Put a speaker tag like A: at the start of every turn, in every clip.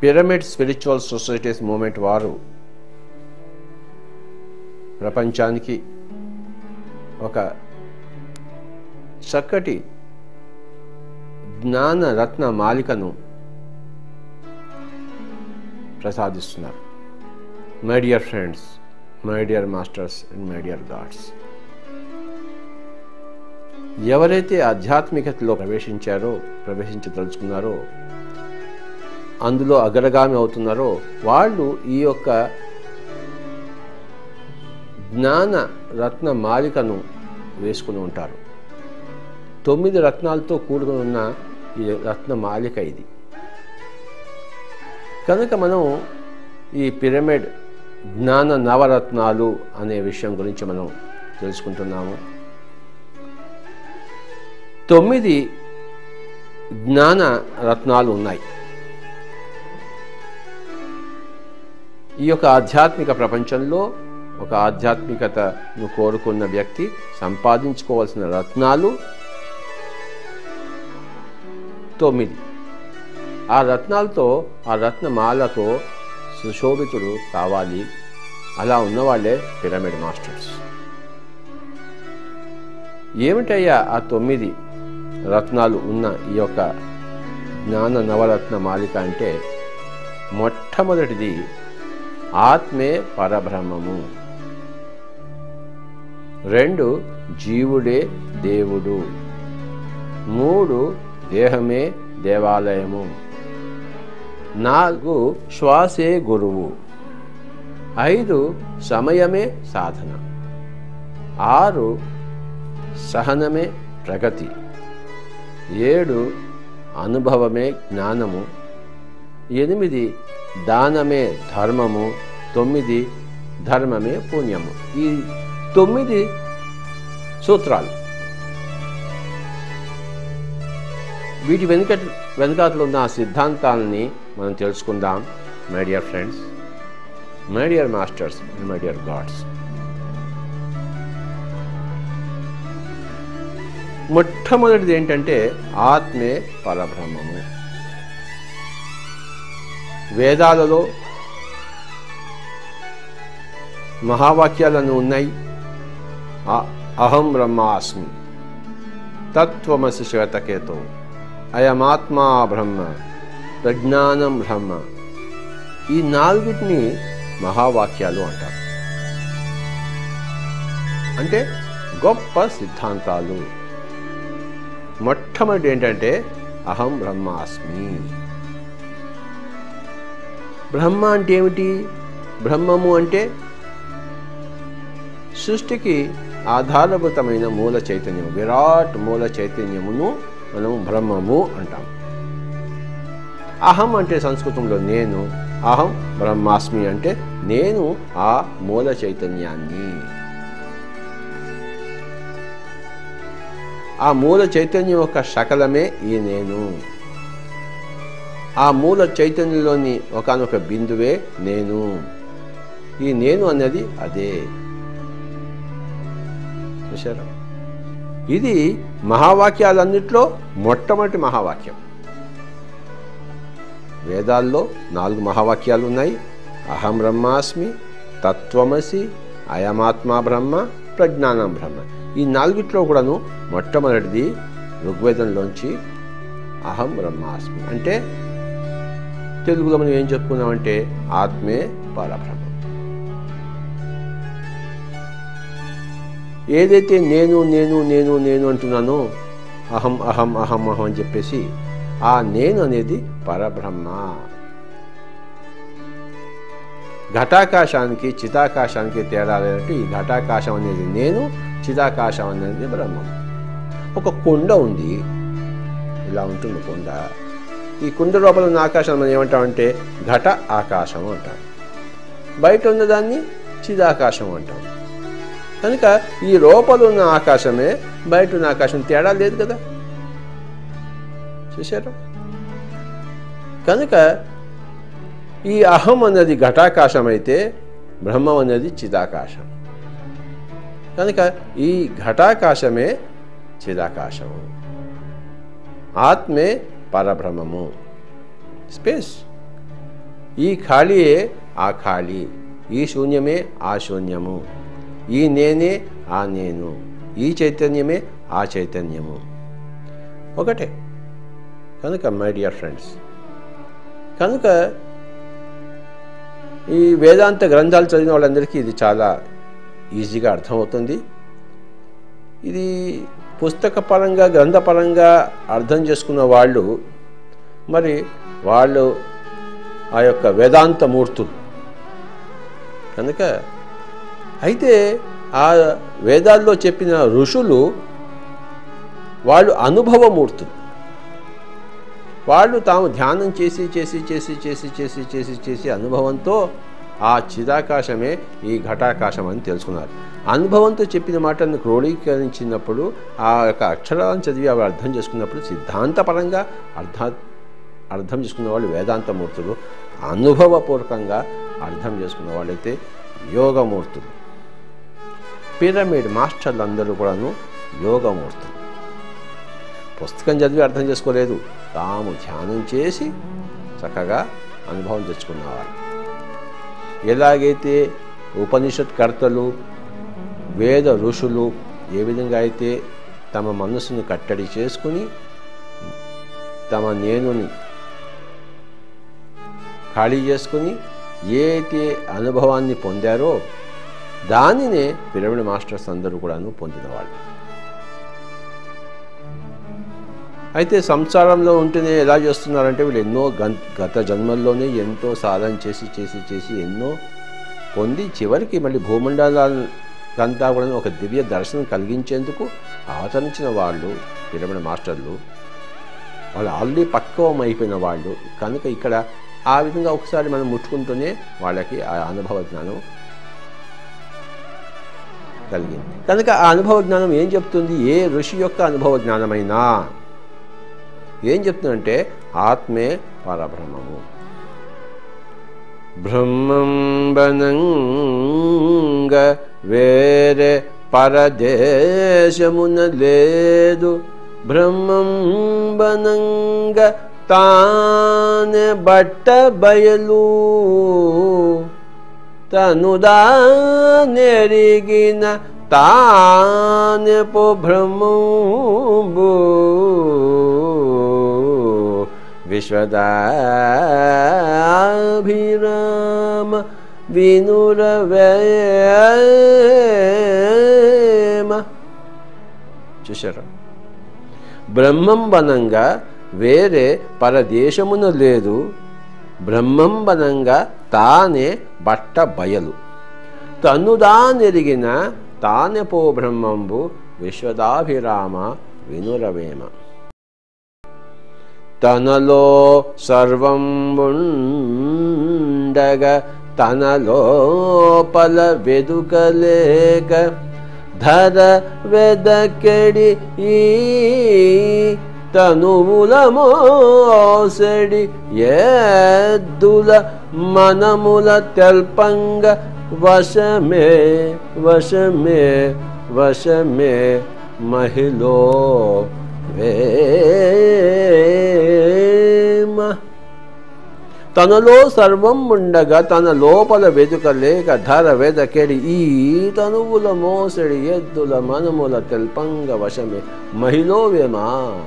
A: Pyramid spiritual societies moment వారు ప్రపంచానికి ఒక చక్కటి జ్ఞాన రత్న మాలికను ప్రసాదిస్తున్నారు my dear friends my dear masters and my dear gods ఎవరైతే ఆధ్యాత్మికతలో ప్రవేశించారో ప్రవేశించదలుచుకున్నారో అందులో అగ్రగామి అవుతున్నారో వాళ్ళు ఈ యొక్క జ్ఞాన రత్న మాలికను వేసుకుని ఉంటారు తొమ్మిది రత్నాలతో కూడుకుని ఉన్న ఈ రత్న మాలిక ఇది కనుక మనం ఈ పిరమిడ్ జ్ఞాన నవరత్నాలు అనే విషయం గురించి మనం తెలుసుకుంటున్నాము తొమ్మిది జ్ఞాన రత్నాలు ఉన్నాయి ఈ యొక్క ఆధ్యాత్మిక ప్రపంచంలో ఒక ఆధ్యాత్మికతను కోరుకున్న వ్యక్తి సంపాదించుకోవాల్సిన రత్నాలు తొమ్మిది ఆ రత్నాలతో ఆ రత్నమాలతో సుశోభితుడు కావాలి అలా ఉన్నవాళ్లే పిరమిడ్ మాస్టర్స్ ఏమిటయ్యా ఆ తొమ్మిది రత్నాలు ఉన్న ఈ యొక్క జ్ఞాన నవరత్న మాలిక అంటే మొట్టమొదటిది ఆత్మే పరబ్రహ్మము రెండు జీవుడే దేవుడు మూడు దేహమే దేవాలయము నాలుగు శ్వాసే గురువు ఐదు సమయమే సాధన ఆరు సహనమే ప్రగతి ఏడు అనుభవమే జ్ఞానము ఎనిమిది దానమే ధర్మము తొమ్మిది ధర్మమే పుణ్యము ఈ తొమ్మిది సూత్రాలు వీటి వెనుక వెనుకాతలు ఉన్న ఆ సిద్ధాంతాలని మనం తెలుసుకుందాం my dear friends my dear masters and my dear gods మొట్టమొదటిది ఏంటంటే ఆత్మే పరబ్రహ్మము వేదాలలో మహావాక్యాలను ఉన్నాయి ఆ- అహం బ్రహ్మాస్మి తత్వమసి శ్వేతకేతో అయమాత్మా బ్రహ్మ ప్రజ్ఞానం బ్రహ్మ ఈ నాలుగిటిని మహావాక్యాలు అంటారు అంటే గొప్ప సిద్ధాంతాలు మొట్టమొదటి ఏంటంటే అహం బ్రహ్మాస్మి బ్రహ్మ అంటే ఏమిటి బ్రహ్మము అంటే సృష్టికి ఆధారభూతమైన మూల చైతన్యం విరాట్ మూల చైతన్యమును మనం బ్రహ్మము అంటాం అహం అంటే సంస్కృతంలో నేను అహం బ్రహ్మాస్మి అంటే నేను ఆ మూల చైతన్యాన్ని ఆ మూల చైతన్యం యొక్క శకలమే ఈ నేను ఆ మూల చైతన్యంలోని ఒకనొక బిందువే నేను ఈ నేను అన్నది అదే చూసారా ఇది మహావాక్యాలన్నిట్లో మొట్టమొదటి మహావాక్యం వేదాల్లో నాలుగు మహావాక్యాలు ఉన్నాయి అహం బ్రహ్మాస్మి తత్వమసి అయమాత్మా బ్రహ్మ ప్రజ్ఞానం బ్రహ్మ ఈ నాలుగిట్లో కూడాను మొట్టమొదటిది ఋగ్వేదంలోంచి అహం బ్రహ్మాస్మి అంటే తెలుగులో మనం ఏం చెప్పుకున్నామంటే ఆత్మే పరబ్రహ్మం ఏదైతే నేను నేను నేను నేను అంటున్నానో అహం అహం అహం అహం అని చెప్పేసి ఆ నేను అనేది పరబ్రహ్మ ఘటాకాశానికి చితాకాశానికి తేడా లేనట్టు ఈ ఘటాకాశం అనేది నేను చితాకాశం అనేది బ్రహ్మం ఒక కొండ ఉంది ఇలా ఉంటుంది కొండ ఈ కుండ లోపల ఉన్న ఆకాశం మనం ఏమంటామంటే ఘట ఆకాశం అంటాం బయట ఉన్నదాన్ని చిదాకాశం అంటాం కనుక ఈ లోపల ఉన్న ఆకాశమే బయట ఉన్న ఆకాశం తేడా లేదు కదా చూసారా కనుక ఈ అహం అన్నది ఘటాకాశం అయితే బ్రహ్మం అనేది చిదాకాశం కనుక ఈ ఘటాకాశమే చిదాకాశము ఆత్మే పరబ్రహ్మము స్పేస్ ఈ ఖాళీయే ఆ ఖాళీ ఈ శూన్యమే ఆ శూన్యము ఈ నేనే ఆ నేను ఈ చైతన్యమే ఆ చైతన్యము ఒకటే కనుక మై డియర్ ఫ్రెండ్స్ కనుక ఈ వేదాంత గ్రంథాలు చదివిన వాళ్ళందరికీ ఇది చాలా ఈజీగా అర్థమవుతుంది ఇది పుస్తకపరంగా గ్రంథపరంగా అర్థం చేసుకున్న వాళ్ళు మరి వాళ్ళు ఆ యొక్క వేదాంత మూర్తులు కనుక అయితే ఆ వేదాల్లో చెప్పిన ఋషులు వాళ్ళు అనుభవమూర్తులు వాళ్ళు తాము ధ్యానం చేసి చేసి చేసి చేసి చేసి చేసి చేసి అనుభవంతో ఆ చిదాకాశమే ఈ ఘటాకాశం అని తెలుసుకున్నారు అనుభవంతో చెప్పిన మాటలను క్రోడీకరించినప్పుడు ఆ యొక్క అక్షరాలను చదివి అవి అర్థం చేసుకున్నప్పుడు సిద్ధాంతపరంగా అర్థ అర్థం చేసుకున్న వాళ్ళు వేదాంతమూర్తులు అనుభవపూర్వకంగా అర్థం చేసుకున్న వాళ్ళైతే యోగమూర్తులు పిరమిడ్ మాస్టర్లు అందరూ కూడాను యోగమూర్తులు పుస్తకం చదివి అర్థం చేసుకోలేదు తాము ధ్యానం చేసి చక్కగా అనుభవం తెచ్చుకున్నవారు ఎలాగైతే ఉపనిషత్ కర్తలు వేద ఋషులు ఏ విధంగా అయితే తమ మనసును కట్టడి చేసుకుని తమ నేనుని ఖాళీ చేసుకుని ఏ అయితే అనుభవాన్ని పొందారో దానినే పిరమిడ్ మాస్టర్స్ అందరూ కూడాను పొందినవాళ్ళు అయితే సంసారంలో ఉంటేనే ఎలా చేస్తున్నారంటే వీళ్ళు ఎన్నో గత జన్మల్లోనే ఎంతో సాధన చేసి చేసి చేసి ఎన్నో పొంది చివరికి మళ్ళీ భూమండలాలంతా కూడా ఒక దివ్య దర్శనం కలిగించేందుకు ఆచరించిన వాళ్ళు పిరమిడ్ మాస్టర్లు వాళ్ళు ఆల్రెడీ పక్వం అయిపోయిన వాళ్ళు కనుక ఇక్కడ ఆ విధంగా ఒకసారి మనం ముట్టుకుంటూనే వాళ్ళకి ఆ అనుభవ జ్ఞానం కలిగింది కనుక ఆ అనుభవ జ్ఞానం ఏం చెప్తుంది ఏ ఋషి యొక్క అనుభవ జ్ఞానమైనా ఏం చెప్తుందంటే ఆత్మే పరబ్రహ్మము బ్రహ్మం బనంగ వేరే పరదేశమున లేదు బ్రహ్మం బనంగ తానే బట్ట బయలు తనుదా నెరిగిన తానే పో బ్రహ్మంబు విశ్వదాభిరామ వినురవేమ చూశారా బ్రహ్మం బనంగా వేరే పరదేశమున లేదు బ్రహ్మం బనంగా తానే బట్ట బయలు తన్నుదానెరిగిన తానే పో బ్రహ్మంబు విశ్వదాభిరామ వినురవేమ తనలో సర్వం ఉండగ తన లోపల వెదుకలేక ధర వెదకెడి ఈ తనువుల మోసడి ఎద్దుల మనముల తెల్పంగ వశమే వశమే వశమే మహిళో వేమ తనలో సర్వం ఉండగా తన లోపల వెతుకలేక ధర వెదకెడి ఈ తనువుల మోసడి ఎద్దుల మనముల తెల్పంగ వశమే మహిళో వేమా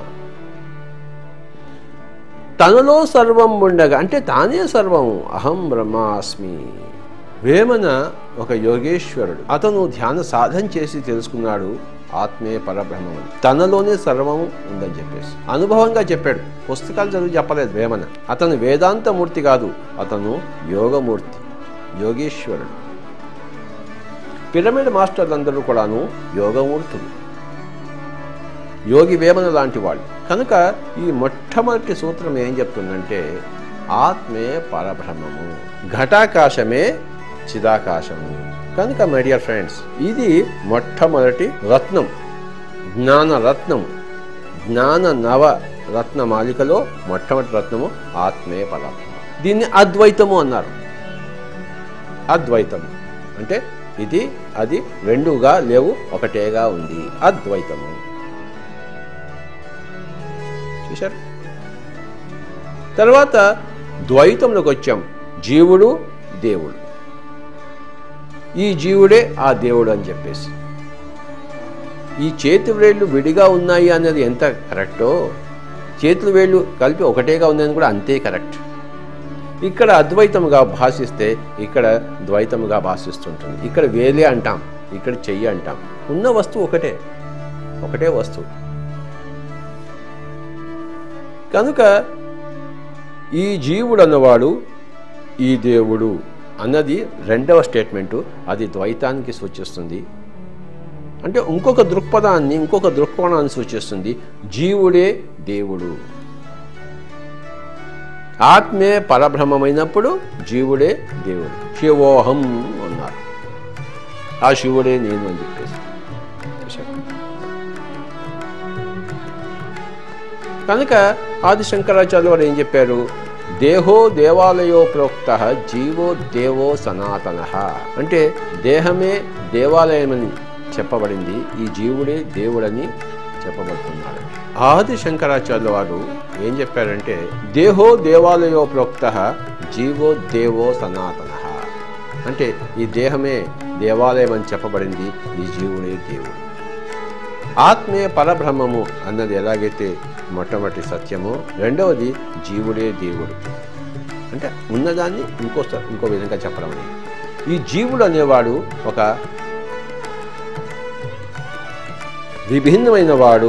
A: తనలో సర్వం ఉండగా అంటే తానే సర్వము అహం బ్రహ్మాస్మి వేమన ఒక యోగేశ్వరుడు అతను ధ్యాన సాధన చేసి తెలుసుకున్నాడు ఆత్మే పరబ్రహ్మం తనలోనే సర్వము ఉందని చెప్పేసి అనుభవంగా చెప్పాడు పుస్తకాలు చదివి చెప్పలేదు వేమన అతను వేదాంతమూర్తి కాదు అతను యోగమూర్తి యోగేశ్వరుడు పిరమిడ్ మాస్టర్లందరూ కూడాను యోగమూర్తులు యోగి వేమన లాంటి వాళ్ళు కనుక ఈ మొట్టమొదటి సూత్రం ఏం చెప్తుందంటే ఆత్మే పరబ్రహ్మము ఘటాకాశమే చిదాకాశము కనుక మై డియర్ ఫ్రెండ్స్ ఇది మొట్టమొదటి రత్నం జ్ఞాన రత్నం జ్ఞాన నవ రత్న మాలికలో మొట్టమొదటి రత్నము ఆత్మే పరబ్రహ్మ దీన్ని అద్వైతము అన్నారు అద్వైతం అంటే ఇది అది రెండుగా లేవు ఒకటేగా ఉంది అద్వైతము చూశారు తర్వాత ద్వైతంలోకి వచ్చాం జీవుడు దేవుడు ఈ జీవుడే ఆ దేవుడు అని చెప్పేసి ఈ చేతి వేళ్ళు విడిగా ఉన్నాయి అన్నది ఎంత కరెక్టో చేతుల వేళ్ళు కలిపి ఒకటేగా ఉందని కూడా అంతే కరెక్ట్ ఇక్కడ అద్వైతముగా భాషిస్తే ఇక్కడ ద్వైతముగా భాషిస్తుంటుంది ఇక్కడ వేలే అంటాం ఇక్కడ చెయ్యి అంటాం ఉన్న వస్తువు ఒకటే ఒకటే వస్తువు కనుక ఈ జీవుడు అన్నవాడు ఈ దేవుడు అన్నది రెండవ స్టేట్మెంటు అది ద్వైతానికి సూచిస్తుంది అంటే ఇంకొక దృక్పథాన్ని ఇంకొక దృక్కోణాన్ని సూచిస్తుంది జీవుడే దేవుడు ఆత్మే పరబ్రహ్మమైనప్పుడు జీవుడే దేవుడు శివోహం అన్నారు ఆ శివుడే నేను అని చెప్పేసి కనుక ఆది శంకరాచార్య వారు ఏం చెప్పారు దేహో దేవాలయో ప్రోక్త జీవో దేవో సనాతన అంటే దేహమే దేవాలయమని చెప్పబడింది ఈ జీవుడే దేవుడని చెప్పబడుతున్నాడు ఆది శంకరాచార్యుల వారు ఏం చెప్పారంటే దేహో దేవాలయో ప్రోక్త జీవో దేవో సనాతన అంటే ఈ దేహమే దేవాలయం అని చెప్పబడింది ఈ జీవుడే దేవుడు ఆత్మే పరబ్రహ్మము అన్నది ఎలాగైతే మొట్టమొదటి సత్యమో రెండవది జీవుడే దేవుడు అంటే ఉన్నదాన్ని ఇంకో స- ఇంకో విధంగా చెప్పడం అనేది ఈ జీవుడు అనేవాడు ఒక విభిన్నమైన వాడు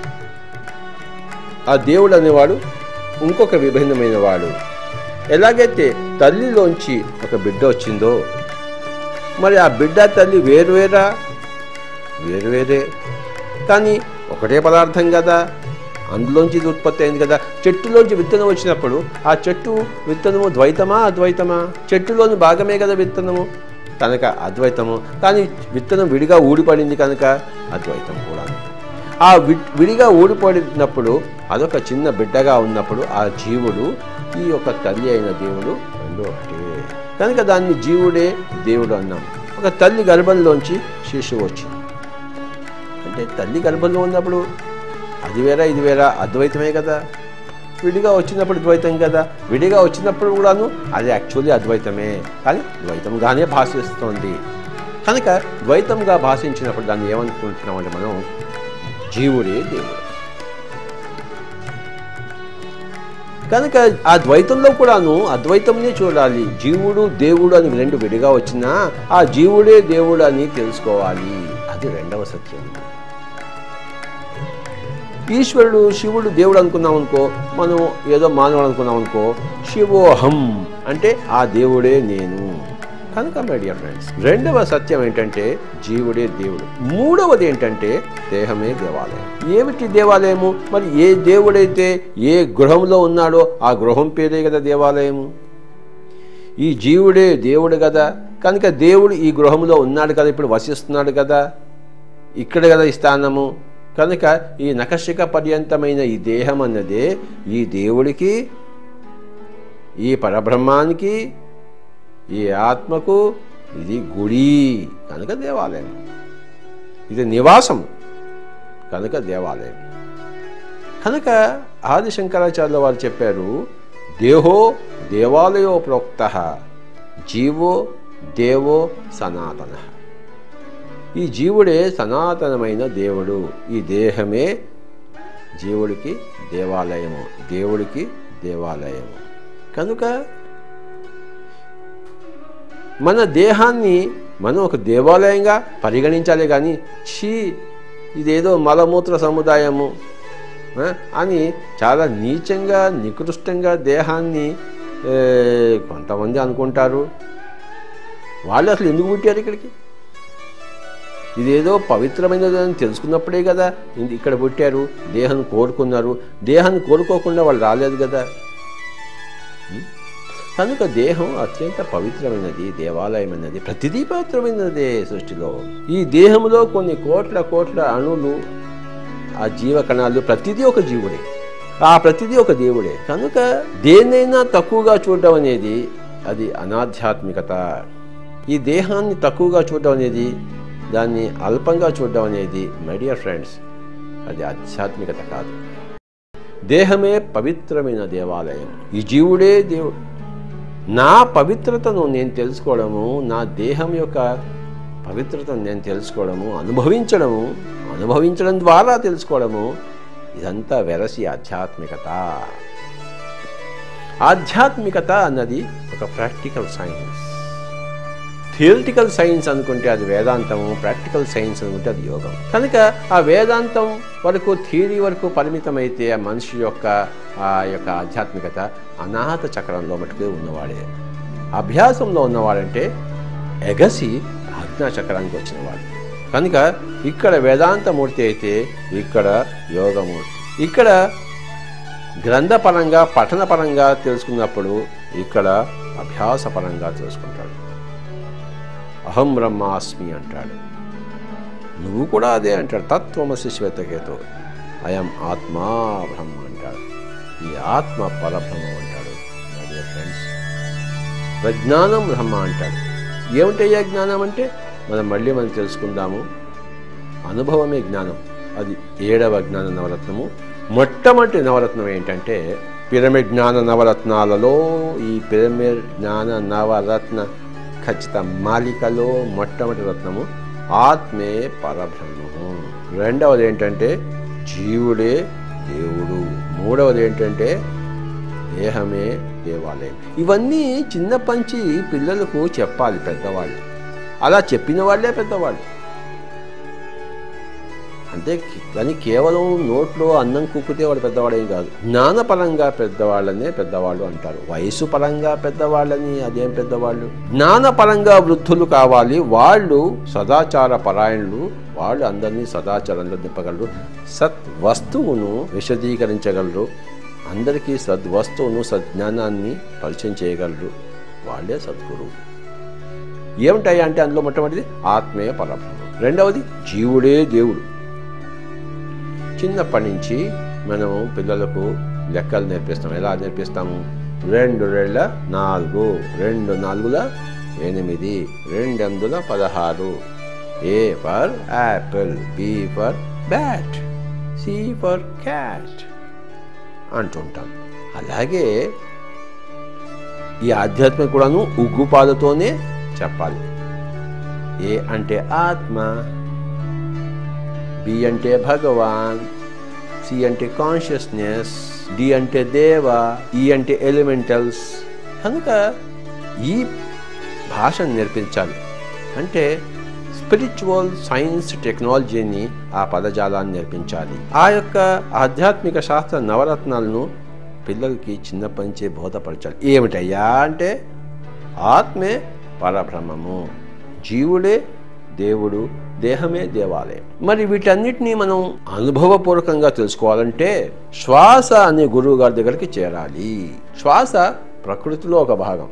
A: ఆ దేవుడు అనేవాడు ఇంకొక విభిన్నమైన వాడు ఎలాగైతే తల్లిలోంచి ఒక బిడ్డ వచ్చిందో మరి ఆ బిడ్డ తల్లి వేరువేరా వేరువేరే కానీ ఒకటే పదార్థం కదా అందులోంచి ఇది ఉత్పత్తి అయింది కదా చెట్టులోంచి విత్తనం వచ్చినప్పుడు ఆ చెట్టు విత్తనము ద్వైతమా అద్వైతమా చెట్టులోని భాగమే కదా విత్తనము కనుక అద్వైతము కానీ విత్తనం విడిగా ఊడిపడింది కనుక అద్వైతం కూడా ఆ వి విడిగా ఊడిపడినప్పుడు అదొక చిన్న బిడ్డగా ఉన్నప్పుడు ఆ జీవుడు ఈ యొక్క తల్లి అయిన దేవుడు రెండు ఒకటే కనుక దాన్ని జీవుడే దేవుడు అన్నాం ఒక తల్లి గర్భంలోంచి శిశువు వచ్చింది అంటే తల్లి గర్భంలో ఉన్నప్పుడు అది వేరా ఇది వేరా అద్వైతమే కదా విడిగా వచ్చినప్పుడు ద్వైతం కదా విడిగా వచ్చినప్పుడు కూడాను అది యాక్చువల్లీ అద్వైతమే కానీ ద్వైతంగానే భాషిస్తోంది కనుక ద్వైతంగా భాషించినప్పుడు దాన్ని ఏమనుకుంటున్నాం అంటే మనం జీవుడే దేవుడు కనుక ఆ ద్వైతంలో కూడాను అద్వైతంనే చూడాలి జీవుడు దేవుడు అని రెండు విడిగా వచ్చినా ఆ జీవుడే దేవుడు అని తెలుసుకోవాలి అది రెండవ సత్యం ఈశ్వరుడు శివుడు దేవుడు అనుకున్నాం అనుకో మనం ఏదో మానవుడు అనుకున్నాం అనుకో శివోహం అంటే ఆ దేవుడే నేను కనుక మై డియర్ ఫ్రెండ్స్ రెండవ సత్యం ఏంటంటే జీవుడే దేవుడు మూడవది ఏంటంటే దేహమే దేవాలయం ఏమిటి దేవాలయము మరి ఏ దేవుడైతే ఏ గృహంలో ఉన్నాడో ఆ గృహం పేరే కదా దేవాలయము ఈ జీవుడే దేవుడు కదా కనుక దేవుడు ఈ గృహంలో ఉన్నాడు కదా ఇప్పుడు వసిస్తున్నాడు కదా ఇక్కడ కదా ఈ స్థానము కనుక ఈ నకశిక పర్యంతమైన ఈ దేహం అన్నదే ఈ దేవుడికి ఈ పరబ్రహ్మానికి ఈ ఆత్మకు ఇది గుడి కనుక దేవాలయం ఇది నివాసం కనుక దేవాలయం కనుక ఆది శంకరాచార్యుల వారు చెప్పారు దేహో దేవాలయో ప్రోక్త జీవో దేవో సనాతన ఈ జీవుడే సనాతనమైన దేవుడు ఈ దేహమే జీవుడికి దేవాలయము దేవుడికి దేవాలయము కనుక మన దేహాన్ని మనం ఒక దేవాలయంగా పరిగణించాలి కానీ ఛీ ఇదేదో మలమూత్ర సముదాయము ఆ, అని చాలా నీచంగా నికృష్టంగా దేహాన్ని ఏ, కొంతమంది అనుకుంటారు వాళ్ళు అసలు ఎందుకు పుట్టారు ఇక్కడికి ఇదేదో పవిత్రమైనది అని తెలుసుకున్నప్పుడే కదా ఇంది- ఇక్కడ పుట్టారు దేహాన్ని కోరుకున్నారు దేహాన్ని కోరుకోకుండా వాళ్ళు రాలేదు కదా ఉం? కనుక దేహం అత్యంత పవిత్రమైనది దేవాలయమైనది ప్రతిదీ పవిత్రమైనదే సృష్టిలో ఈ దేహంలో కొన్ని కోట్ల కోట్ల అణులు ఆ జీవ కణాలు ప్రతిదీ ఒక జీవుడే ఆ ప్రతిదీ ఒక దేవుడే కనుక దేన్నైనా తక్కువగా చూడడం అనేది అది అనాధ్యాత్మికత ఈ దేహాన్ని తక్కువగా చూడడం అనేది దాన్ని అల్పంగా చూడడం అనేది మై డియర్ ఫ్రెండ్స్ అది ఆధ్యాత్మికత కాదు దేహమే పవిత్రమైన దేవాలయం ఈ జీవుడే దేవుడు నా పవిత్రతను నేను తెలుసుకోవడము నా దేహం యొక్క పవిత్రతను నేను తెలుసుకోవడము అనుభవించడము అనుభవించడం ద్వారా తెలుసుకోవడము ఇదంతా వెరసి ఆధ్యాత్మికత ఆధ్యాత్మికత అన్నది ఒక ప్రాక్టికల్ సైన్స్ థియరిటికల్ సైన్స్ అనుకుంటే అది వేదాంతము ప్రాక్టికల్ సైన్స్ అనుకుంటే అది యోగం కనుక ఆ వేదాంతం వరకు థియరీ వరకు పరిమితమైతే ఆ మనిషి యొక్క ఆ యొక్క ఆధ్యాత్మికత అనాహత చక్రంలో మటుకు ఉన్నవాడే అభ్యాసంలో ఉన్నవాడంటే ఎగసి ఆజ్ఞా చక్రానికి వచ్చినవాడు కనుక ఇక్కడ వేదాంతమూర్తి అయితే ఇక్కడ యోగమూర్తి ఇక్కడ గ్రంథపరంగా పఠనపరంగా తెలుసుకున్నప్పుడు ఇక్కడ అభ్యాసపరంగా తెలుసుకుంటాడు అహం బ్రహ్మాస్మి అంటాడు నువ్వు కూడా అదే అంటాడు తత్వమసి శ్వేతకేతో అయం ఆత్మా బ్రహ్మ అంటాడు ఈ ఆత్మ పరబ్రహ్మం అంటాడు మై డియర్ ఫ్రెండ్స్ ప్రజ్ఞానం బ్రహ్మ అంటాడు ఏమిటయ్యా జ్ఞానం అంటే మనం మళ్ళీ మనం తెలుసుకుందాము అనుభవమే జ్ఞానం అది ఏడవ జ్ఞాన నవరత్నము మొట్టమొదటి నవరత్నం ఏంటంటే పిరమిడ్ జ్ఞాన నవరత్నాలలో ఈ పిరమిడ్ జ్ఞాన నవరత్న ఖచ్చిత మాలికలో మొట్టమొదటి రత్నము ఆత్మే పరబ్రహ్మము రెండవది ఏంటంటే జీవుడే దేవుడు మూడవది ఏంటంటే దేహమే దేవాలయం ఇవన్నీ చిన్న పంచి పిల్లలకు చెప్పాలి పెద్దవాళ్ళు అలా చెప్పిన వాళ్ళే పెద్దవాళ్ళు అంటే కానీ కేవలం నోట్లో అన్నం కుక్కితే వాడు పెద్దవాడేం కాదు జ్ఞానపరంగా పెద్దవాళ్ళనే పెద్దవాళ్ళు అంటారు వయసు పరంగా పెద్దవాళ్ళని అదేం పెద్దవాళ్ళు జ్ఞానపరంగా వృద్ధులు కావాలి వాళ్ళు సదాచార పరాయణులు వాళ్ళు అందరినీ సదాచారంలో దింపగలరు సత్ వస్తువును విశదీకరించగలరు అందరికీ సద్వస్తువును సజ్ఞానాన్ని పరిచయం చేయగలరు వాళ్ళే సద్గురువు ఏమిటాయి అంటే అందులో మొట్టమొదటిది ఆత్మీయ పరబ్రహ్మం రెండవది జీవుడే దేవుడు చిన్నప్పటి నుంచి మనము పిల్లలకు లెక్కలు నేర్పిస్తాం ఎలా నేర్పిస్తాము రెండు రెళ్ళ నాలుగు రెండు నాలుగుల ఎనిమిది రెండెందుల పదహారు A for apple B for bat C for cat అంటుంటాం అలాగే ఈ ఆధ్యాత్మిక కూడాను ఉగ్గుపాలతోనే చెప్పాలి ఏ అంటే ఆత్మ బి అంటే భగవాన్ సి అంటే కాన్షియస్నెస్ డి అంటే దేవ ఈ అంటే ఎలిమెంటల్స్ కనుక ఈ భాషను నేర్పించాలి అంటే స్పిరిచువల్ సైన్స్ టెక్నాలజీని ఆ పదజాలాన్ని నేర్పించాలి ఆ యొక్క ఆధ్యాత్మిక శాస్త్ర నవరత్నాలను పిల్లలకి చిన్నప్పటి బోధపరచాలి ఏమిటయ్యా అంటే ఆత్మే పరబ్రహ్మము జీవుడే దేవుడు దేహమే దేవాలయం మరి వీటన్నిటినీ మనం అనుభవపూర్వకంగా తెలుసుకోవాలంటే శ్వాస అనే గురువు గారి దగ్గరికి చేరాలి శ్వాస ప్రకృతిలో ఒక భాగం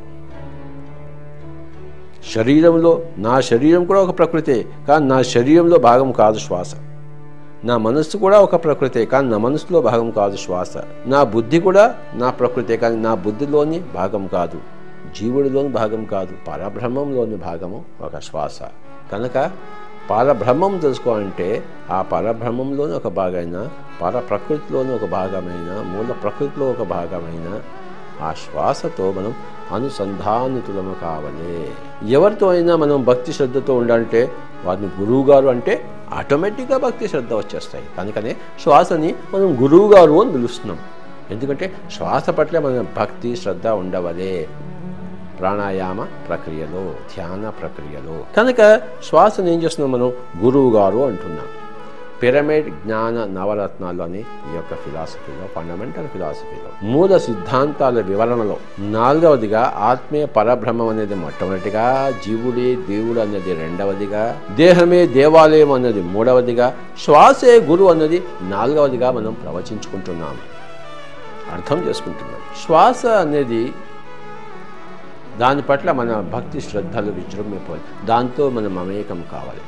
A: శరీరంలో నా శరీరం కూడా ఒక ప్రకృతే కానీ నా శరీరంలో భాగం కాదు శ్వాస నా మనస్సు కూడా ఒక ప్రకృతే కానీ నా మనసులో భాగం కాదు శ్వాస నా బుద్ధి కూడా నా ప్రకృతే కానీ నా బుద్ధిలోని భాగం కాదు జీవుడిలోని భాగం కాదు పరబ్రహ్మంలోని భాగము ఒక శ్వాస కనుక పరబ్రహ్మం తెలుసుకోవాలంటే ఆ పరబ్రహ్మంలోని ఒక భాగమైన పర ప్రకృతిలోని ఒక భాగమైన మూల ప్రకృతిలో ఒక భాగమైన ఆ శ్వాసతో మనం అనుసంధానితులము కావాలి ఎవరితో అయినా మనం భక్తి శ్రద్ధతో ఉండాలంటే వారిని గురువు గారు అంటే ఆటోమేటిక్గా భక్తి శ్రద్ధ వచ్చేస్తాయి కనుకనే శ్వాసని మనం గురువు గారు అని పిలుస్తున్నాం ఎందుకంటే శ్వాస పట్ల మన భక్తి శ్రద్ధ ఉండవలే ప్రాణాయామ ప్రక్రియలో ధ్యాన ప్రక్రియలో కనుక శ్వాసను ఏం చేస్తున్నాం మనం గురువు గారు అంటున్నాం పిరమిడ్ జ్ఞాన నవరత్నాల్లోని ఈ యొక్క ఫిలాసఫీలో ఫండమెంటల్ ఫిలాసఫీలో మూల సిద్ధాంతాల వివరణలో నాలుగవదిగా ఆత్మీయ పరబ్రహ్మం అనేది మొట్టమొదటిగా జీవుడే దేవుడు అన్నది రెండవదిగా దేహమే దేవాలయం అన్నది మూడవదిగా శ్వాసే గురువు అన్నది నాలుగవదిగా మనం ప్రవచించుకుంటున్నాం అర్థం చేసుకుంటున్నాం శ్వాస అనేది దాని పట్ల మన భక్తి శ్రద్ధలు విజృంభిపోవాలి దాంతో మనం మమేకం కావాలి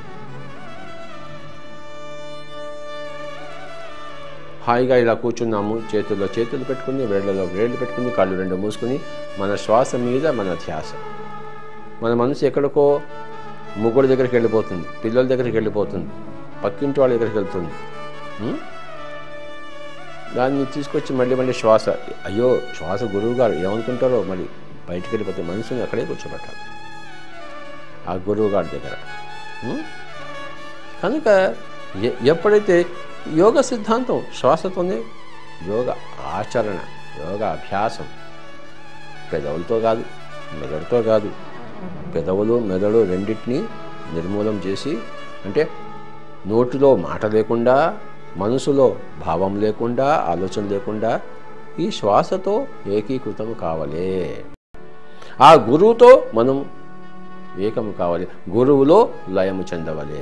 A: హాయిగా ఇలా కూర్చున్నాము చేతుల్లో చేతులు పెట్టుకుని వేళ్లలో వేళ్ళు పెట్టుకుని కాళ్ళు రెండు మూసుకుని మన శ్వాస మీద మన ధ్యాస మన మనసు ఎక్కడికో ముగ్గురు దగ్గరికి వెళ్ళిపోతుంది పిల్లల దగ్గరికి వెళ్ళిపోతుంది పక్కింటి వాళ్ళ దగ్గరికి వెళ్తుంది ఉం? దాన్ని తీసుకొచ్చి మళ్ళీ మళ్ళీ శ్వాస అయ్యో శ్వాస గురువు గారు ఏమనుకుంటారో మరి బయటికి వెళ్ళిపోతే మనసుని అక్కడే కూర్చోబెట్టాలి ఆ గురువు గారి దగ్గర ఉం? కనుక ఎ- ఎప్పుడైతే యోగ సిద్ధాంతం శ్వాసతోనే యోగ ఆచరణ యోగ అభ్యాసం పెదవులతో కాదు మెదడుతో కాదు పెదవులు మెదడు రెండింటినీ నిర్మూలం చేసి అంటే నోటిలో మాట లేకుండా మనసులో భావం లేకుండా ఆలోచన లేకుండా ఈ శ్వాసతో ఏకీకృతం కావాలి ఆ గురువుతో మనం ఏకం కావాలి గురువులో లయము చెందవాలి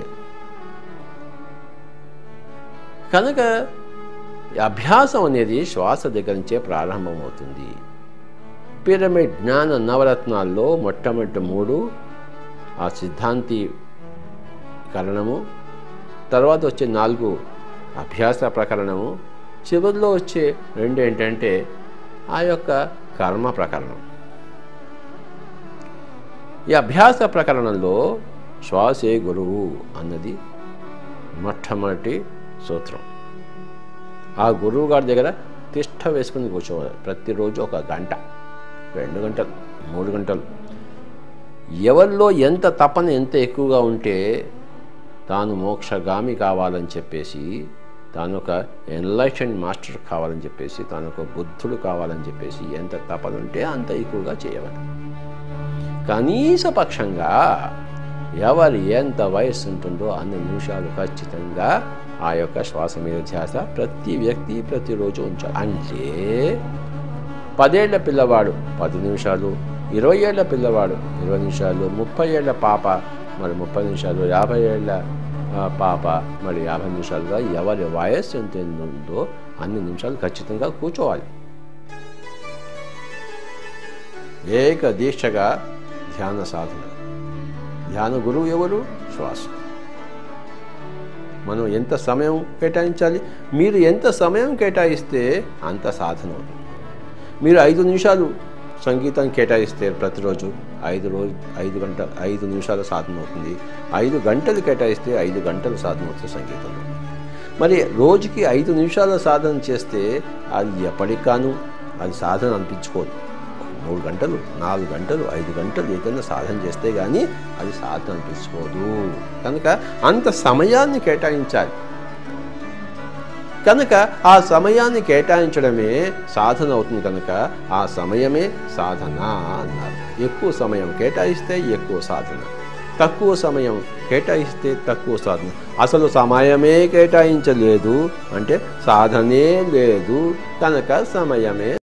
A: కనుక ఈ అభ్యాసం అనేది శ్వాస దగ్గర నుంచే ప్రారంభమవుతుంది పిరమిడ్ జ్ఞాన నవరత్నాల్లో మొట్టమొదటి మూడు ఆ సిద్ధాంతీకరణము తర్వాత వచ్చే నాలుగు అభ్యాస ప్రకరణము చివరిలో వచ్చే రెండు ఏంటంటే ఆ యొక్క కర్మ ప్రకరణం ఈ అభ్యాస ప్రకరణంలో శ్వాసే గురువు అన్నది మొట్టమొదటి సూత్రం ఆ గురువు గారి దగ్గర తిష్ట వేసుకుని కూర్చోవాలి ప్రతిరోజు ఒక గంట రెండు గంటలు మూడు గంటలు ఎవరిలో ఎంత తపన ఎంత ఎక్కువగా ఉంటే తాను మోక్షగామి కావాలని చెప్పేసి తాను ఒక ఎన్లైటెండ్ మాస్టర్ కావాలని చెప్పేసి తాను ఒక బుద్ధుడు కావాలని చెప్పేసి ఎంత తపన ఉంటే అంత ఎక్కువగా చేయవాలి కనీస పక్షంగా ఎవరు ఎంత వయస్సు ఉంటుందో అన్ని నిమిషాలు ఖచ్చితంగా ఆ యొక్క శ్వాస మీద ధ్యాస ప్రతి వ్యక్తి ప్రతిరోజు ఉంచాలి అంటే పదేళ్ల పిల్లవాడు పది నిమిషాలు ఇరవై ఏళ్ల పిల్లవాడు ఇరవై నిమిషాలు ముప్పై ఏళ్ల పాప మరి ముప్పై నిమిషాలు యాభై ఏళ్ల ఆ, పాప మరి యాభై నిమిషాలుగా ఎవరి వయస్సు ఎంత ఉందో అన్ని నిమిషాలు ఖచ్చితంగా కూర్చోవాలి ఏక దీక్షగా ధ్యాన సాధన ధ్యాన గురువు ఎవరు శ్వాస మనం ఎంత సమయం కేటాయించాలి మీరు ఎంత సమయం కేటాయిస్తే అంత సాధన అవుతుంది మీరు ఐదు నిమిషాలు సంగీతం కేటాయిస్తే ప్రతిరోజు ఐదు రోజు ఐదు గంట ఐదు నిమిషాల సాధన అవుతుంది ఐదు గంటలు కేటాయిస్తే ఐదు గంటల సాధన అవుతుంది సంగీతంలో మరి రోజుకి ఐదు నిమిషాల సాధన చేస్తే అది ఎప్పటికాను అది సాధన అనిపించుకోదు మూడు గంటలు నాలుగు గంటలు ఐదు గంటలు ఏదైనా సాధన చేస్తే కానీ అది సాధన అనిపించుకోదు కనుక అంత సమయాన్ని కేటాయించాలి కనుక ఆ సమయాన్ని కేటాయించడమే సాధన అవుతుంది కనుక ఆ సమయమే సాధన అన్నారు ఎక్కువ సమయం కేటాయిస్తే ఎక్కువ సాధన తక్కువ సమయం కేటాయిస్తే తక్కువ సాధన అసలు సమయమే కేటాయించలేదు అంటే సాధనే లేదు కనుక సమయమే